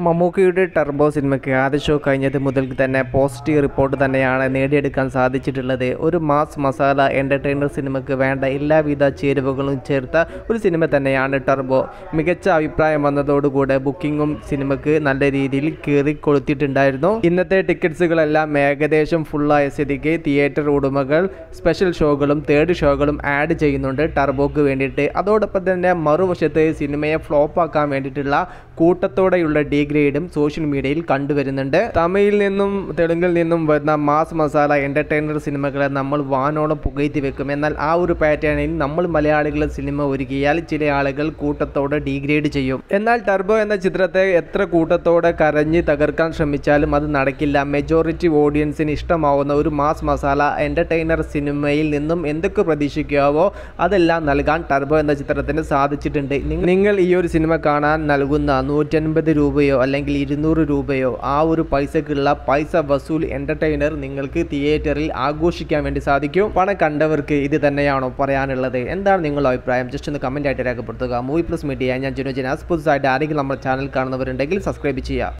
മമ്മൂക്കയുടെ ടർബോ സിനിമയ്ക്ക് ആദ്യ ഷോ കഴിഞ്ഞത് മുതൽ തന്നെ പോസിറ്റീവ് റിപ്പോർട്ട് തന്നെയാണ് നേടിയെടുക്കാൻ സാധിച്ചിട്ടുള്ളത് ഒരു മാസ് മസാല എൻ്റർടൈനർ സിനിമയ്ക്ക് വേണ്ട എല്ലാവിധ ചേരുവകളും ചേർത്ത ഒരു സിനിമ തന്നെയാണ് ടർബോ മികച്ച അഭിപ്രായം വന്നതോടുകൂടെ ബുക്കിങ്ങും സിനിമയ്ക്ക് നല്ല രീതിയിൽ കീറി കൊളുത്തിയിട്ടുണ്ടായിരുന്നു ഇന്നത്തെ ടിക്കറ്റ്സുകളെല്ലാം ഏകദേശം ഫുള്ളായ സ്ഥിതിക്ക് തിയേറ്റർ ഉടമകൾ സ്പെഷ്യൽ ഷോകളും തേർഡ് ഷോകളും ആഡ് ചെയ്യുന്നുണ്ട് ടർബോക്ക് വേണ്ടിയിട്ട് അതോടൊപ്പം തന്നെ മറുവശത്ത് സിനിമയെ ഫ്ലോപ്പാക്കാൻ വേണ്ടിയിട്ടുള്ള കൂട്ടത്തോടെയുള്ള ഡീഗ്രേഡും സോഷ്യൽ മീഡിയയിൽ കണ്ടുവരുന്നുണ്ട് തമിഴിൽ നിന്നും തെലുങ്കിൽ നിന്നും വരുന്ന മാസ് മസാല എൻ്റർടൈനർ സിനിമകളെ നമ്മൾ വാനോളം പുകഴ്ത്തി വെക്കും എന്നാൽ ആ ഒരു പാറ്റേണിൽ നമ്മൾ മലയാളികളുടെ സിനിമ ഒരുക്കിയാൽ ചില ആളുകൾ കൂട്ടത്തോടെ ഡീഗ്രേഡ് ചെയ്യും എന്നാൽ ടർബോ എന്ന ചിത്രത്തെ എത്ര കൂട്ടത്തോടെ കരഞ്ഞ് തകർക്കാൻ ശ്രമിച്ചാലും അത് നടക്കില്ല മെജോറിറ്റി ഓഡിയൻസിന് ഇഷ്ടമാവുന്ന ഒരു മാസ് മസാല എൻ്റർടൈനർ സിനിമയിൽ നിന്നും എന്തൊക്കെ പ്രതീക്ഷിക്കാവോ അതെല്ലാം നൽകാൻ ടർബോ എന്ന ചിത്രത്തിന് സാധിച്ചിട്ടുണ്ട് നിങ്ങ- നിങ്ങൾ ഈ ഒരു സിനിമ കാണാൻ നൽകുന്ന നൂറ്റൻപത് രൂപയോ അല്ലെങ്കിൽ ഇരുന്നൂറ് രൂപയോ ആ ഒരു പൈസക്കുള്ള പൈസ വസൂൽ എൻ്റർടൈനർ നിങ്ങൾക്ക് തിയേറ്ററിൽ ആഘോഷിക്കാൻ വേണ്ടി സാധിക്കും പണം കണ്ടവർക്ക് ഇത് തന്നെയാണോ പറയാനുള്ളത് എന്താണ് നിങ്ങളുടെ അഭിപ്രായം ജസ്റ്റ് ഒന്ന് കമൻ്റ് ആയിട്ട് രേഖപ്പെടുത്തുക മൂവി പ്ലസ് മീഡിയ ഞാൻ ജുനു ജനാസ് പുതുസായിട്ട് ആരെങ്കിലും നമ്മുടെ ചാനൽ കാണുന്നവരുണ്ടെങ്കിൽ സബ്സ്ക്രൈബ് ചെയ്യുക